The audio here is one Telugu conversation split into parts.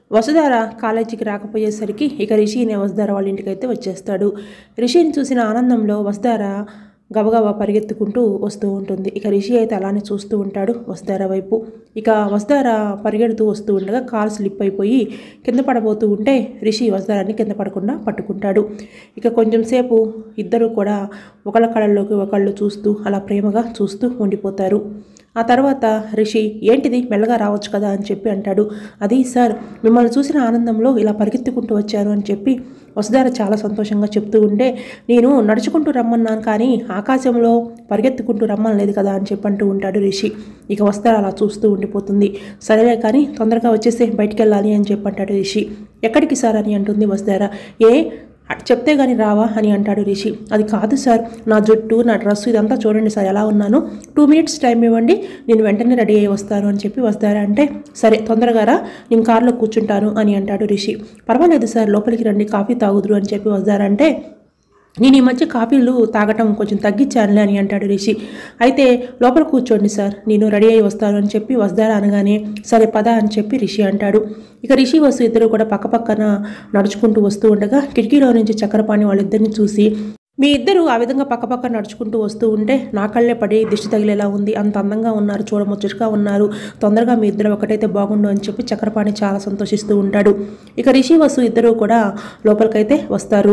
వసుధార కాలేజీకి రాకపోయేసరికి ఇక రిషి అనే వసుధార వాళ్ళ ఇంటికి అయితే వచ్చేస్తాడు రిషిని చూసిన ఆనందంలో వసుధార గబగబా పరిగెత్తుకుంటూ వస్తూ ఉంటుంది ఇక రిషి అయితే అలానే చూస్తూ ఉంటాడు వసుధార వైపు ఇక వసుధార పరిగెడుతూ వస్తూ ఉండగా కాలు స్లిప్ అయిపోయి కింద పడబోతూ ఉంటే రిషి వసుధారాన్ని కింద పడకుండా పట్టుకుంటాడు ఇక కొంచెం సేపు ఇద్దరు కూడా ఒకళ్ళ కళ్ళల్లోకి ఒకళ్ళు చూస్తూ అలా ప్రేమగా చూస్తూ ఉండిపోతారు ఆ తర్వాత రిషి ఏంటిది మెల్లగా రావచ్చు కదా అని చెప్పి అంటాడు అది సార్ మిమ్మల్ని చూసిన ఆనందంలో ఇలా పరిగెత్తుకుంటూ వచ్చాను అని చెప్పి వసుధార చాలా సంతోషంగా చెప్తూ ఉంటే నేను నడుచుకుంటూ రమ్మన్నాను కానీ ఆకాశంలో పరిగెత్తుకుంటూ రమ్మనలేదు కదా అని చెప్పి అంటూ ఉంటాడు రిషి ఇక వసుధార అలా చూస్తూ ఉండిపోతుంది సరేలే కానీ తొందరగా వచ్చేసి బయటికి వెళ్ళాలి అని చెప్పి అంటాడు రిషి ఎక్కడికి సార్ అని అంటుంది వసుధార ఏ అట్ చెప్తే కానీ రావా అని అంటాడు రిషి అది కాదు సార్ నా జుట్టు నా డ్రెస్సు ఇదంతా చూడండి సార్ ఎలా ఉన్నాను టూ మినిట్స్ టైం ఇవ్వండి నేను వెంటనే రెడీ అయ్యి వస్తాను అని చెప్పి వస్తారా అంటే సరే తొందరగా రా నేను కార్లో కూర్చుంటాను అని అంటాడు రిషి పర్వాలేదు సార్ లోపలికి రండి కాఫీ తాగుదురు అని చెప్పి వస్తారంటే నేను ఈ మధ్య కాఫీలు తాగటం కొంచెం తగ్గించానులే అని అంటాడు రిషి అయితే లోపల కూర్చోండి సార్ నేను రెడీ అయ్యి వస్తాను అని చెప్పి వస్తారా అనగానే సరే పద అని చెప్పి రిషి అంటాడు ఇక రిషి వస్తు ఇద్దరు కూడా పక్కపక్కన నడుచుకుంటూ వస్తూ ఉండగా కిటికీలో నుంచి చక్రపాణి వాళ్ళిద్దరిని చూసి మీ ఇద్దరు ఆ విధంగా పక్కపక్క నడుచుకుంటూ వస్తూ ఉంటే నా కళ్ళే పడి దిష్టి తగిలేలా ఉంది అంత అందంగా ఉన్నారు చూడముచ్చటగా ఉన్నారు తొందరగా మీ ఇద్దరు ఒకటైతే బాగుండు అని చెప్పి చక్రపాణి చాలా సంతోషిస్తూ ఉంటాడు ఇక రిషి వసు ఇద్దరు కూడా లోపలికైతే వస్తారు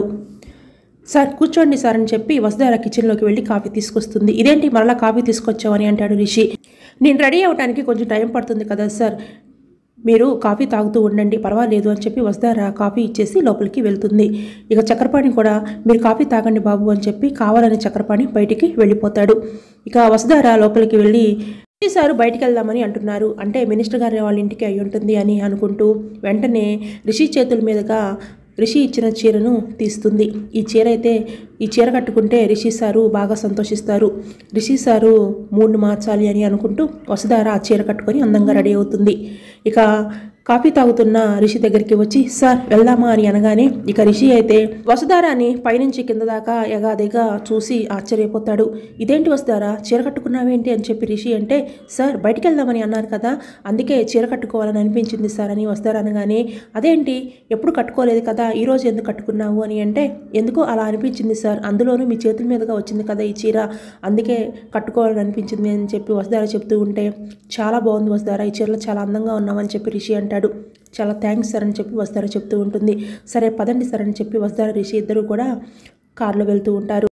సార్ కూర్చోండి సార్ అని చెప్పి వసుధార కిచెన్లోకి వెళ్ళి కాఫీ తీసుకొస్తుంది ఇదేంటి మరలా కాఫీ తీసుకొచ్చావని అంటాడు రిషి నేను రెడీ అవ్వడానికి కొంచెం టైం పడుతుంది కదా సార్ మీరు కాఫీ తాగుతూ ఉండండి పర్వాలేదు అని చెప్పి వసుధార కాఫీ ఇచ్చేసి లోపలికి వెళ్తుంది ఇక చక్రపాణి కూడా మీరు కాఫీ తాగండి బాబు అని చెప్పి కావాలని చక్రపాణి బయటికి వెళ్ళిపోతాడు ఇక వసుధార లోపలికి వెళ్ళి సారు బయటికి వెళ్దామని అంటున్నారు అంటే మినిస్టర్ గారి వాళ్ళ ఇంటికి అయి ఉంటుంది అని అనుకుంటూ వెంటనే రిషి చేతుల మీదుగా రిషి ఇచ్చిన చీరను తీస్తుంది ఈ చీర అయితే ఈ చీర కట్టుకుంటే రిషి సారు బాగా సంతోషిస్తారు రిషి సారు మూడు మార్చాలి అని అనుకుంటూ వసుధార ఆ చీర కట్టుకొని అందంగా రెడీ అవుతుంది ఇక కాఫీ తాగుతున్న రిషి దగ్గరికి వచ్చి సార్ వెళ్దామా అని అనగానే ఇక రిషి అయితే వసుధారాని పైనుంచి కింద దాకా ఎగాదిగా చూసి ఆశ్చర్యపోతాడు ఇదేంటి వసుధారా చీర కట్టుకున్నావేంటి అని చెప్పి రిషి అంటే సార్ బయటికి వెళ్దామని అన్నారు కదా అందుకే చీర కట్టుకోవాలని అనిపించింది సార్ అని వస్తారు అనగానే అదేంటి ఎప్పుడు కట్టుకోలేదు కదా ఈ రోజు ఎందుకు కట్టుకున్నావు అని అంటే ఎందుకో అలా అనిపించింది సార్ అందులోనూ మీ చేతుల మీదుగా వచ్చింది కదా ఈ చీర అందుకే కట్టుకోవాలని అనిపించింది అని చెప్పి వసుధార చెప్తూ ఉంటే చాలా బాగుంది వసుధార ఈ చీరలో చాలా అందంగా ఉన్నామని చెప్పి రిషి అంటాడు చాలా థ్యాంక్స్ సార్ అని చెప్పి వసుధార చెప్తూ ఉంటుంది సరే పదండి సార్ అని చెప్పి వసుధార రిషి ఇద్దరు కూడా కారులో వెళ్తూ ఉంటారు